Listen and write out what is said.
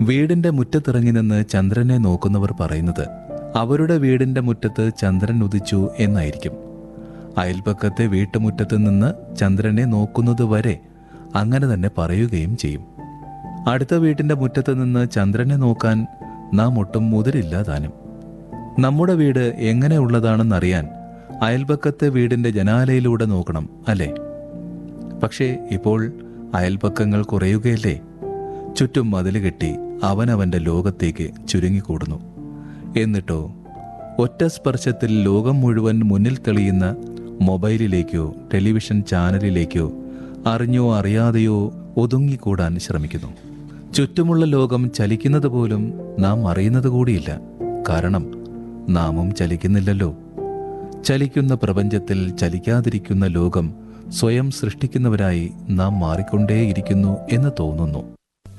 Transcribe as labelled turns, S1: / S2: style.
S1: വീടിന്റെ മുറ്റത്തിറങ്ങി നിന്ന് ചന്ദ്രനെ നോക്കുന്നവർ പറയുന്നത് അവരുടെ വീടിന്റെ മുറ്റത്ത് ചന്ദ്രൻ ഉദിച്ചു എന്നായിരിക്കും അയൽപക്കത്തെ വീട്ടുമുറ്റത്ത് നിന്ന് ചന്ദ്രനെ നോക്കുന്നത് വരെ അങ്ങനെ തന്നെ പറയുകയും ചെയ്യും അടുത്ത വീട്ടിന്റെ മുറ്റത്ത് നിന്ന് ചന്ദ്രനെ നോക്കാൻ നാം ഒട്ടും മുതിരില്ല താനും നമ്മുടെ വീട് എങ്ങനെയുള്ളതാണെന്നറിയാൻ അയൽപക്കത്തെ വീടിന്റെ ജനാലയിലൂടെ നോക്കണം അല്ലേ പക്ഷേ ഇപ്പോൾ അയൽപക്കങ്ങൾ കുറയുകയല്ലേ ചുറ്റും മതിൽ കെട്ടി അവനവന്റെ ലോകത്തേക്ക് ചുരുങ്ങിക്കൂടുന്നു എന്നിട്ടോ ഒറ്റ സ്പർശത്തിൽ ലോകം മുഴുവൻ മുന്നിൽ തെളിയുന്ന മൊബൈലിലേക്കോ ടെലിവിഷൻ ചാനലിലേക്കോ അറിഞ്ഞോ അറിയാതെയോ ഒതുങ്ങിക്കൂടാൻ ശ്രമിക്കുന്നു ചുറ്റുമുള്ള ലോകം ചലിക്കുന്നത് പോലും നാം അറിയുന്നത് കൂടിയില്ല കാരണം നാമും ചലിക്കുന്നില്ലല്ലോ ചലിക്കുന്ന പ്രപഞ്ചത്തിൽ ചലിക്കാതിരിക്കുന്ന ലോകം സ്വയം സൃഷ്ടിക്കുന്നവരായി നാം മാറിക്കൊണ്ടേയിരിക്കുന്നു എന്ന് തോന്നുന്നു